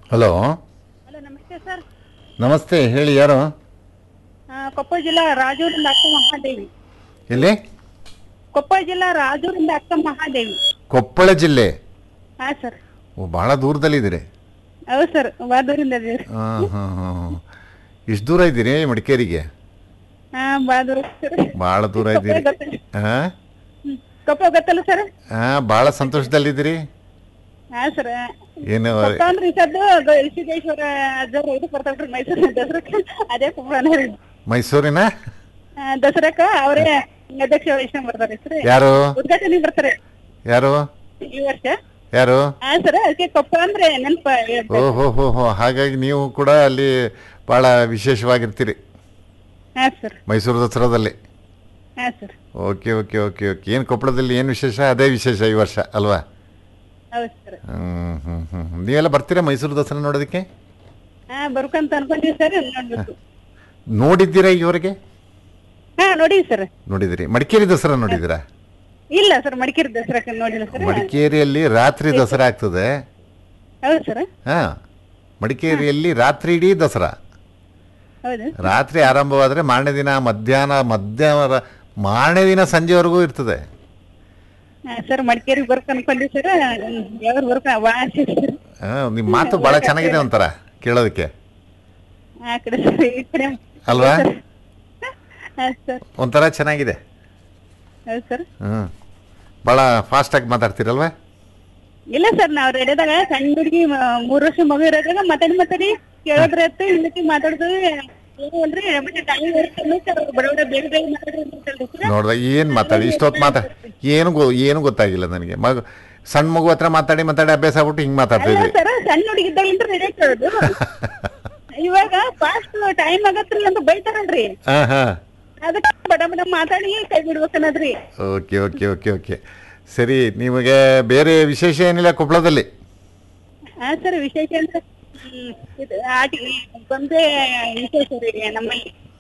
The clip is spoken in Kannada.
ಹಲೋ ಹಲೋ ನಮಸ್ತೆ ಸರ್ ನಮಸ್ತೆ ಹೇಳಿ ಯಾರು ಆ, ಕೊಪ್ಪಳ ಜಿಲ್ಲಾ ರಾಜೂರಿಂದ ಅಕ್ಕ ಮಹಾದೇವಿ ಎಲ್ಲಿ ಕೊಪ್ಪಳ ಜಿಲ್ಲಾ ರಾಜೂರಿಂದ ಅಕ್ಕ ಮಹಾದೇವಿ ಕೊಪ್ಪಳ ಜಿಲ್ಲೆ ಹಾ ಸರ್ ಓ ಭಾಳ ದೂರದಲ್ಲಿದ್ದೀರಿ ಹೌದು ಸರ್ ಬಾದೂರಿಂದ ಅದೀವಿ ಹಾಂ ಹಾಂ ಹಾಂ ಇಷ್ಟು ದೂರ ಇದ್ದೀರಿ ಮಡಿಕೇರಿಗೆ ಹಾ ಬಾದೂರು ಸರ್ ಭಾಳ ದೂರ ಇದ್ದೀರಿ ಕೊಪ್ಪಳ ಗೊತ್ತಲ್ಲ ಹಾಂ ಹ್ಮ್. ಕೊಪ್ಪಳ ಗೊತ್ತಲ್ಲ ಸರ್ ಹಾಂ ಭಾಳ ಸಂತೋಷದಲ್ಲಿದ್ದೀರಿ ಹಾ ಸರ್ ಏನು ಕೊಪ್ಪ ಅಂದ್ರೆ ಈ ಸದ್ದು ಗ- ಸಿದ್ದೇಶ್ವರ ಅಜ್ಜವ್ರು ಇದು ಬರ್ತಾವ್ರಿ ಮೈಸೂರು ದಸರಕ್ಕೆ ಅದೇ ಕೊಪ್ಪಳನೇ ರೀ ಮೈಸೂರಿನ ಆ, ದಸರಕ್ಕ ಅವರೇ ಅಧ್ಯಕ್ಷ ವಹಿಸ್ಕೊಂಡ್ ಬರ್ತಾರೆ ಸರ್ ಯಾರು ಉದ್ಘಾಟನೆ ಬರ್ತಾರೆ ಯಾರು ಈ ವರ್ಷ ಯಾರು ಹಾ ಸರ್ ಅದಕ್ಕೆ ಕೊಪ್ಪ ಅಂದ್ರೆ ನೆನಪ ಓ ಹೋ ಹೋ ಹೋ ಹಾಗಾಗಿ ನೀವು ಕೂಡ ಅಲ್ಲಿ ಭಾಳ ವಿಶೇಷವಾಗಿರ್ತೀರಿ ಹಾ ಸರ್ ಮೈಸೂರು ದಸರಾದಲ್ಲಿ ಹಾ sir okay okay okay okay ಏನು ಕೊಪ್ಪಳದಲ್ಲಿ ಏನು ವಿಶೇಷ ಅದೇ ವಿಶೇಷ ಈ ವರ್ಷ ಅಲ್ವಾ ಹೌದು ಸರ್ ಹ್ಮ್ ಹ್ಮ್ ಹ್ಮ್ ಹ್ಮ್. ನೀವೆಲ್ಲ ಬರ್ತೀರಾ ಮೈಸೂರು ದಸರಾ ನೋಡೋದಕ್ಕೆ ಹಾ ಬರ್ಕಂತ ಅನ್ಕೊಂತೀವಿ ಸರ್ ನೋಡ್ಬೇಕು ನೋಡಿದ್ದೀರಾ ಈವರೆಗೆ ಹಾ ನೋಡಿ ಸರ್ ನೋಡಿದಿರಿ ಮಡಿಕೇರಿ ದಸರಾ ನೋಡಿದ್ದೀರಾ ಇಲ್ಲ ಸರ್ ಮಡಿಕೇರಿ ದಸರಾಕ್ಕೆ ನೋಡಿಲ್ಲ ಸರ್ ಮಡಿಕೇರಿಯಲ್ಲಿ ರಾತ್ರಿ ದಸರಾ ಆಗ್ತದೆ ಹೌದು ಸರ್ ಹಾ ಮಡಿಕೇರಿಯಲ್ಲಿ ರಾತ್ರಿ ಇಡೀ ದಸರಾ ಹೌದು ರಾತ್ರಿ ಆರಂಭವಾದರೆ ಮಾರನೇ ದಿನ ಮಧ್ಯಾಹ್ನ ಮಧ್ಯಾಹ್ನ ಮಾರನೇ ದಿನ ಸಂಜೆವರೆಗೂ ಇರ್ತದೆ ಹಾ, ಸರ್ ಮಡಿಕೇರಿ ಬರ್ಕ ಅನ್ಕೊಂಡೀವಿ ಸರ್ ಯಾವಾಗ ಬರ್ಕ ವಾಸಿ ಸರ್ ಹಾ, ನಿಮ್ಮ ಮಾತು ಭಾಳ ಚೆನ್ನಾಗಿದೆ ಒಂಥರ ಕೇಳೋದಕ್ಕೆ ಆ ಕಡೆ ಸರ್ ಈ ಕಡೆ ಅಲ್ವಾ ಹಾ ಸರ್ ಒಂಥರ ಚೆನ್ನಾಗಿದೆ ಹೌದು ಸರ್ ಹ್ಞೂ ಭಾಳ ಫಾಸ್ಟಾಗಿ ಮಾತಾಡ್ತೀರಲ್ವಾ ಇಲ್ಲ ಸರ್ ನಾವ್ ರೆಡಿದಾಗ ಸಣ್ಣ ಹುಡುಗಿ ಮೂರ್ ವರ್ಷ ಮಗು ಇರೋದಾಗ ಮಾತಾಡಿ ಮಾತಾಡಿ ಕೇಳೋದ್ರ ಹತ್ತು ಹಿಂದಕ್ಕೆ ಮಾತಾಡ್ತೀವಿ ಏನು ಅಂದ್ರೆ ಮತ್ತೆ ಟೈಮ್ ಇರುತ್ತೆ ಸರ್ ಬಡ ಬಡ ಬೇಗ ಬೇಗ ಮಾತಾಡ್ರಿ ಸರ್ ನೋಡ್ದ ಏನು ಮಾತಾಡಿ ಇಷ್ಟೊತ್ತು ಮಾತಾ ಏನು ಗೊ ಏನು ಗೊತ್ತಾಗಿಲ್ಲ ನನಗೆ ಮಗು ಸಣ್ಣ ಮಗು ಹತ್ರ ಮಾತಾಡಿ ಮಾತಾಡಿ ಅಭ್ಯಾಸ ಆಗ್ಬಿಟ್ಟು ಹಿಂಗೆ ಮಾತಾಡ್ತಾ ಅಲ್ಲ ಇದ್ರಿ ಸರ್ ಸಣ್ಣ ಹುಡುಗಿದ್ದಾಗಲಿಂದ ರೆಡಿ ಆಗ್ತದದು ಇವಾಗ ಫಾಸ್ಟ್ ಟೈಮ್ ಆಗತ್ರಿ ಅಂತ ಬೈತಾರಲ್ರಿ ಹಾಂ ಹಾಂ ಅದಕ್ಕೆ ಬಡ ಬಡ ಮಾತಾಡಿ ಕೈ ಬಿಡ್ಬೇಕನ್ನದ್ರಿ ಓಕೆ ಓಕೆ ಓಕೆ ಓಕೆ ಸರಿ ನಿಮಗೆ ಬೇರೆ ವಿಶೇಷ ಏನಿಲ್ಲ ಕೊಪ್ಪಳದಲ್ಲಿ ಹಾ ಸರ್ ವಿಶೇಷ ಅಂದ್ರೆ ಹ್ಮ್, ಇದು ಆಟಿ ಗೊಂಬೆ ವಿಶೇಷ ರೀ ನಮ್ಮಲ್ಲಿ